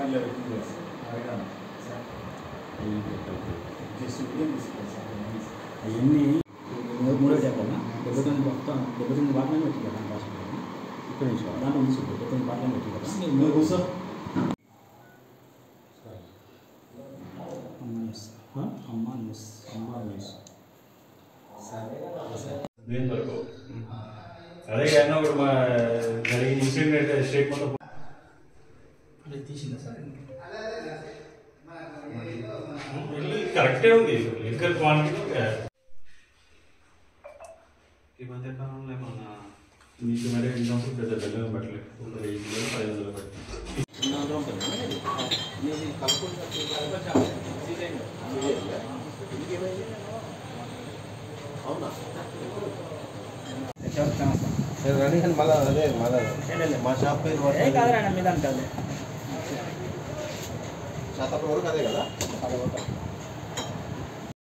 ఇలా పెట్టింది అడగాలి సార్ జస్ట్ ఏం తీసుకోవాలి సార్ అవన్నీ మూడో చెప్పాలా డెబ్బై తొమ్మిది మొత్తం డెబ్బై తొమ్మిది బాటలు పెట్టి కదా హాస్పిటల్ ఇక్కడ నుంచి దాంట్లో ఉంది చూడు డెబ్బై తొమ్మిది బాటలు పెట్టి కదా మీరు కూర్చో అమ్మ న్యూస్ ఆ? అమ్మ న్యూస్ అమ్మ న్యూస్ దేని వరకు అదే కానీ ఒకటి మా జరిగిన ఇన్సిడెంట్ స్టేట్ మొత్తం అది తీసిందా సార్ వెళ్ళి కరెక్టే ఉంది లిక్కర్ క్వాంటిటీ ఈ మధ్య కాలంలో ఏమన్నా నీకు మరి ఎగ్జాంపుల్ పెద్ద పెద్దగా పెట్టలేదు ఒక వెయ్యి కిలోలు పది వందలు పెట్టలేదు రని అని మళ్ళా అదే మళ్ళా మా షాప్ పేరు ఏ కాదురా మీద అంటారు శాతపు వరకు అదే కదా